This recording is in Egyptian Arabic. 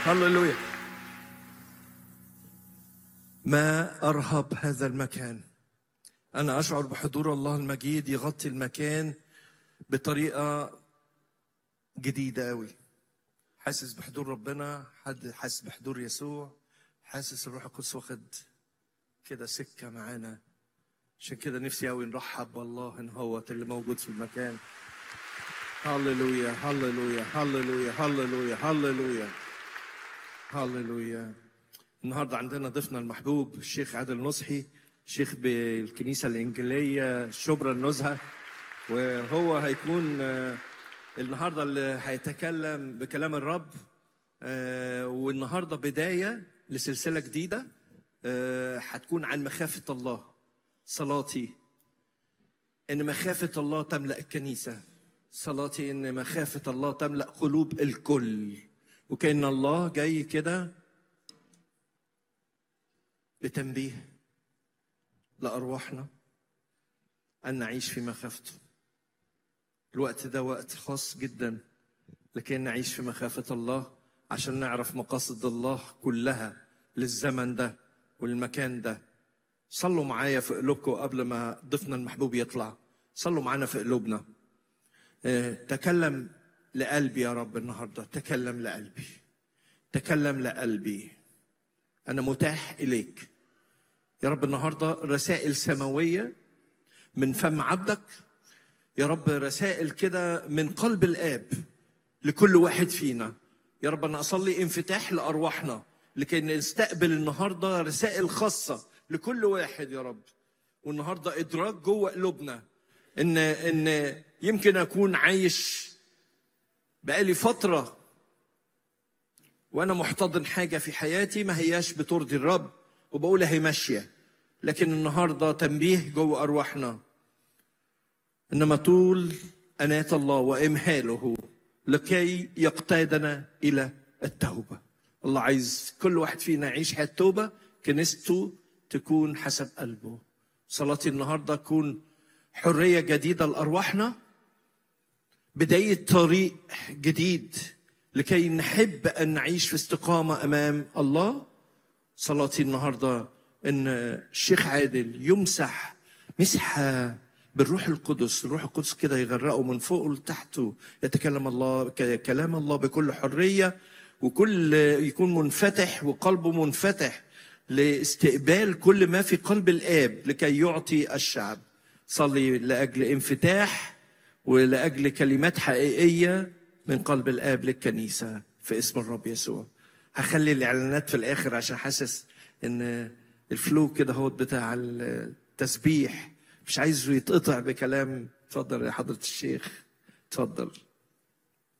هللويا ما أرهب هذا المكان أنا أشعر بحضور الله المجيد يغطي المكان بطريقة جديدة أوي حاسس بحضور ربنا حد حاسس بحضور يسوع حاسس الروح القدس واخد كده سكة معانا عشان كده نفسي أوي نرحب بالله إن هو اللي موجود في المكان هللويا هللويا هللويا هللويا هللويا هللويا النهارده عندنا ضيفنا المحبوب الشيخ عادل نصحي شيخ بالكنيسه الانجيليه شبرا النزهه وهو هيكون آه، النهارده اللي هيتكلم بكلام الرب آه، والنهارده بدايه لسلسله جديده آه، هتكون عن مخافه الله صلاتي ان مخافه الله تملا الكنيسه صلاتي ان مخافه الله تملا قلوب الكل وكان الله جاي كده بتنبيه لأرواحنا أن نعيش في مخافته الوقت ده وقت خاص جدا لكي نعيش في مخافة الله عشان نعرف مقاصد الله كلها للزمن ده والمكان ده صلوا معايا في قلوبكم قبل ما ضيفنا المحبوب يطلع صلوا معانا في قلوبنا آه، تكلم لقلبي يا رب النهارده تكلم لقلبي تكلم لقلبي أنا متاح إليك يا رب النهاردة رسائل سماوية من فم عبدك يا رب رسائل كده من قلب الآب لكل واحد فينا يا رب أنا أصلي انفتاح لأرواحنا لكي نستقبل النهاردة رسائل خاصة لكل واحد يا رب والنهاردة إدراك جوه قلوبنا إن إن يمكن أكون عايش بقالي فترة وانا محتضن حاجه في حياتي ما هياش بترضي الرب وبقول هي ماشيه لكن النهارده تنبيه جوه ارواحنا انما طول اناه الله وامهاله لكي يقتادنا الى التوبه الله عايز كل واحد فينا يعيش حياه توبه كنيسته تكون حسب قلبه صلاتي النهارده تكون حريه جديده لارواحنا بداية طريق جديد لكي نحب أن نعيش في استقامة أمام الله صلاتي النهاردة أن الشيخ عادل يمسح مسحة بالروح القدس الروح القدس كده يغرقه من فوق لتحته يتكلم الله ك- كلام الله بكل حرية وكل يكون منفتح وقلبه منفتح لاستقبال كل ما في قلب الآب لكي يعطي الشعب صلي لأجل انفتاح ولأجل كلمات حقيقية من قلب الآب للكنيسة في اسم الرب يسوع هخلي الإعلانات في الآخر عشان حاسس إن الفلو كده هو بتاع التسبيح مش عايزه يتقطع بكلام اتفضل يا حضرة الشيخ اتفضل